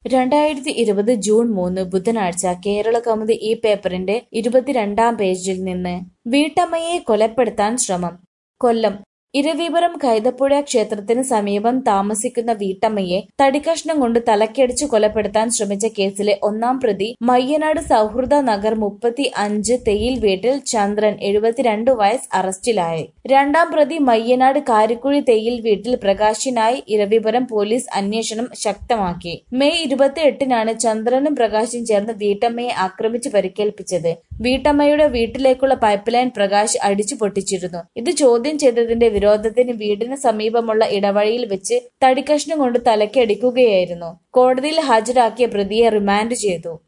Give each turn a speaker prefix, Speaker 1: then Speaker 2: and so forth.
Speaker 1: രണ്ടായിരത്തി ഇരുപത് ജൂൺ മൂന്ന് ബുധനാഴ്ച കേരളകൗമുദി ഈ പേപ്പറിന്റെ ഇരുപത്തിരണ്ടാം പേജിൽ നിന്ന് വീട്ടമ്മയെ കൊലപ്പെടുത്താൻ ശ്രമം കൊല്ലം ഇരവിപുരം കൈതപ്പുഴ ക്ഷേത്രത്തിന് സമീപം താമസിക്കുന്ന വീട്ടമ്മയെ തടിക്കഷ്ണം കൊണ്ട് തലക്കടിച്ചു കൊലപ്പെടുത്താൻ ശ്രമിച്ച കേസിലെ ഒന്നാം പ്രതി മയ്യനാട് സൗഹൃദ നഗർ മുപ്പത്തി അഞ്ച് തെയിൽ വീട്ടിൽ ചന്ദ്രൻ എഴുപത്തിരണ്ട് വയസ്സ് അറസ്റ്റിലായി രണ്ടാം പ്രതി മയ്യനാട് കാരിക്കുഴി തെയിൽ വീട്ടിൽ പ്രകാശിനായി ഇരവിപുരം പോലീസ് അന്വേഷണം ശക്തമാക്കി മെയ് ഇരുപത്തിയെട്ടിനാണ് ചന്ദ്രനും പ്രകാശും ചേർന്ന് വീട്ടമ്മയെ ആക്രമിച്ച് പരിക്കേൽപ്പിച്ചത് വീട്ടമ്മയുടെ വീട്ടിലേക്കുള്ള പൈപ്പ് ലൈൻ പ്രകാശ് അടിച്ചു പൊട്ടിച്ചിരുന്നു ഇത് ചോദ്യം ചെയ്തതിന്റെ വിരോധത്തിന് വീടിന് സമീപമുള്ള ഇടവഴിയിൽ വെച്ച് തടിക്കഷ്ണം കൊണ്ട് തലയ്ക്കടിക്കുകയായിരുന്നു കോടതിയിൽ ഹാജരാക്കിയ പ്രതിയെ റിമാൻഡ് ചെയ്തു